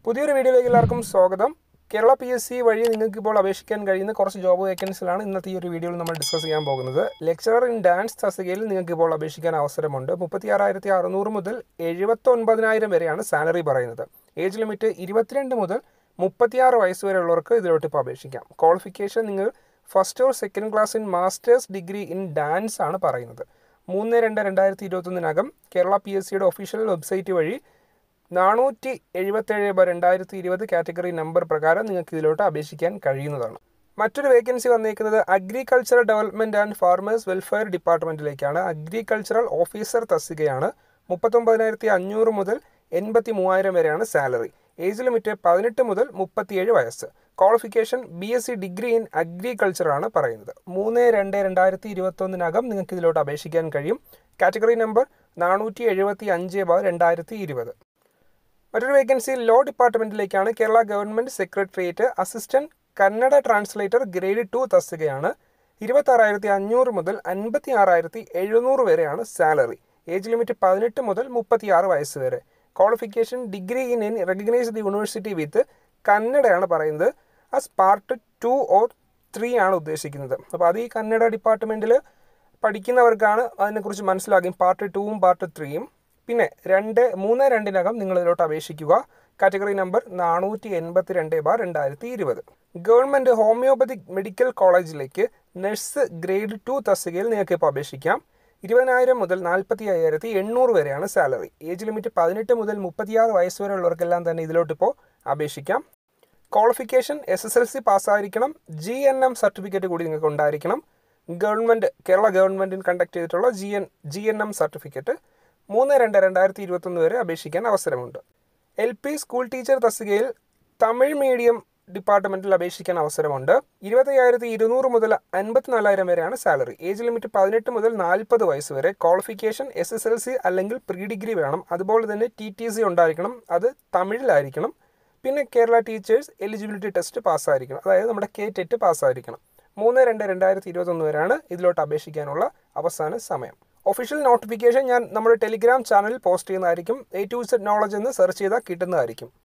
പുതിയൊരു വീഡിയോയിലേക്ക് എല്ലാവർക്കും സ്വാഗതം കേരള പി എസ് സി വഴി നിങ്ങൾക്ക് ഇപ്പോൾ അപേക്ഷിക്കാൻ കഴിയുന്ന കുറച്ച് ജോബ് വേക്കൻസികളാണ് ഇന്നത്തെ ഈ ഒരു വീഡിയോയിൽ നമ്മൾ ഡിസ്കസ് ചെയ്യാൻ പോകുന്നത് ലെക്ചറർ ഇൻ ഡാൻസ് തസ്തികയിൽ നിങ്ങൾക്ക് ഇപ്പോൾ അപേക്ഷിക്കാൻ അവസരമുണ്ട് മുപ്പത്തി ആറായിരത്തി അറുന്നൂറ് മുതൽ എഴുപത്തൊൻപതിനായിരം വരെയാണ് സാലറി പറയുന്നത് ഏജ് ലിമിറ്റ് ഇരുപത്തിരണ്ട് മുതൽ മുപ്പത്തിയാറ് വയസ്സ് വരെയുള്ളവർക്ക് ഇതിലോട്ട് ഇപ്പോൾ അപേക്ഷിക്കാം ക്വാളിഫിക്കേഷൻ നിങ്ങൾ first or second class in masters degree in dance ആണ് പറയുന്നത് മൂന്ന് രണ്ട് രണ്ടായിരത്തി ഇരുപത്തൊന്നിനകം കേരള പി എസ് സിയുടെ ഒഫീഷ്യൽ വെബ്സൈറ്റ് വഴി നാനൂറ്റി എഴുപത്തേഴ് ബ രണ്ടായിരത്തി ഇരുപത് കാറ്റഗറി നമ്പർ പ്രകാരം നിങ്ങൾക്ക് ഇതിലോട്ട് അപേക്ഷിക്കാൻ കഴിയുന്നതാണ് മറ്റൊരു വേക്കൻസി വന്നിരിക്കുന്നത് agricultural development and farmers welfare ഡിപ്പാർട്ട്മെൻറ്റിലേക്കാണ് അഗ്രികൾച്ചറൽ ഓഫീസർ തസ്തികയാണ് മുപ്പത്തൊമ്പതിനായിരത്തി അഞ്ഞൂറ് മുതൽ എൺപത്തി മൂവായിരം വരെയാണ് സാലറി ഏജ് ലിമിറ്റ് പതിനെട്ട് മുതൽ മുപ്പത്തിയേഴ് വയസ്സ് qualification B S C degree in agriculture ആണ് പറയുന്നത് മൂന്ന് രണ്ട് രണ്ടായിരത്തി ഇരുപത്തൊന്നിനകം നിങ്ങൾക്ക് ഇതിലോട്ട് അപേക്ഷിക്കാൻ കഴിയും കാറ്റഗറി നമ്പർ നാനൂറ്റി എഴുപത്തി അഞ്ച് ബാർ രണ്ടായിരത്തി ഇരുപത് മറ്റൊരു വേക്കൻസി ലോ ഡിപ്പാർട്ട്മെന്റിലേക്കാണ് Kerala government secretariat assistant Kannada translator grade two തസ്തികയാണ് ഇരുപത്തി ആറായിരത്തി അഞ്ഞൂറ് മുതൽ അൻപത്തി ആറായിരത്തി എഴുന്നൂറ് വരെയാണ് സാലറി ഏജ് ലിമിറ്റ് പതിനെട്ട് മുതൽ മുപ്പത്തിയാറ് വയസ്സ് വരെ qualification degree in an recognised university with കന്നഡയാണ് പറയുന്നത് as part two or three ആണ് ഉദ്ദേശിക്കുന്നത് അപ്പോൾ അത് ഈ കന്നഡ ഡിപ്പാർട്ട്മെൻറ്റിൽ പഠിക്കുന്നവർക്കാണ് അതിനെക്കുറിച്ച് മനസ്സിലാകും പാർട്ട് ടൂവും പാർട്ട് ത്രീയും പിന്നെ രണ്ട് മൂന്ന് രണ്ടിനകം നിങ്ങൾ ഇതിലോട്ട് അപേക്ഷിക്കുക കാറ്റഗറി നമ്പർ നാനൂറ്റി എൺപത്തി രണ്ട് ബാർ രണ്ടായിരത്തി ഇരുപത് ഗവൺമെൻറ് ഹോമിയോപ്പതിക് മെഡിക്കൽ കോളേജിലേക്ക് നഴ്സ് ഗ്രേഡ് ടു തസ്തികയിൽ നിങ്ങൾക്ക് ഇപ്പോൾ അപേക്ഷിക്കാം ഇരുപതിനായിരം മുതൽ നാൽപ്പത്തി അയ്യായിരത്തി എണ്ണൂറ് വരെയാണ് സാലറി ഏജ് ലിമിറ്റ് പതിനെട്ട് മുതൽ മുപ്പത്തിയാറ് വയസ്സ് വരെ ഉള്ളവർക്കെല്ലാം തന്നെ ഇതിലോട്ട് ഇപ്പോൾ അപേക്ഷിക്കാം qualification S S L C പാസ്സായിരിക്കണം ജി എൻ എം സർട്ടിഫിക്കറ്റ് കൂടി നിങ്ങൾക്ക് ഉണ്ടായിരിക്കണം ഗവൺമെൻറ് കേരള ഗവൺമെൻറ്റിന് കണ്ടക്ട് ചെയ്തിട്ടുള്ള G N G N M certificate മൂന്ന് രണ്ട് രണ്ടായിരത്തി ഇരുപത്തൊന്ന് വരെ അപേക്ഷിക്കാൻ അവസരമുണ്ട് എൽ പി സ്കൂൾ ടീച്ചർ തസ്തികയിൽ തമിഴ് മീഡിയം ഡിപ്പാർട്ട്മെൻറ്റിൽ അപേക്ഷിക്കാൻ അവസരമുണ്ട് ഇരുപത്തയ്യായിരത്തി ഇരുന്നൂറ് മുതൽ അൻപത്തിനാലായിരം വരെയാണ് സാലറി ഏജ് ലിമിറ്റ് പതിനെട്ട് മുതൽ നാൽപ്പത് വയസ്സ് വരെ qualification S S L C അല്ലെങ്കിൽ പ്രീ ഡിഗ്രി വേണം അതുപോലെ തന്നെ ടി ടി സി ഉണ്ടായിരിക്കണം അത് തമിഴിലായിരിക്കണം പിന്നെ കേരള ടീച്ചേഴ്സ് എലിജിബിലിറ്റി ടെസ്റ്റ് പാസ്സായിരിക്കണം അതായത് നമ്മുടെ കെ ടെറ്റ് പാസ്സായിരിക്കണം മൂന്ന് രണ്ട് രണ്ടായിരത്തി ഇരുപത്തൊന്ന് വരെയാണ് ഇതിലോട്ട് അപേക്ഷിക്കാനുള്ള അവസാന സമയം ഒഫീഷ്യൽ നോട്ടിഫിക്കേഷൻ ഞാൻ നമ്മുടെ ടെലിഗ്രാം ചാനലിൽ പോസ്റ്റ് ചെയ്യുന്നതായിരിക്കും എ ടു സെറ്റ് നോളജ് എന്ന് സെർച്ച് ചെയ്താൽ കിട്ടുന്നതായിരിക്കും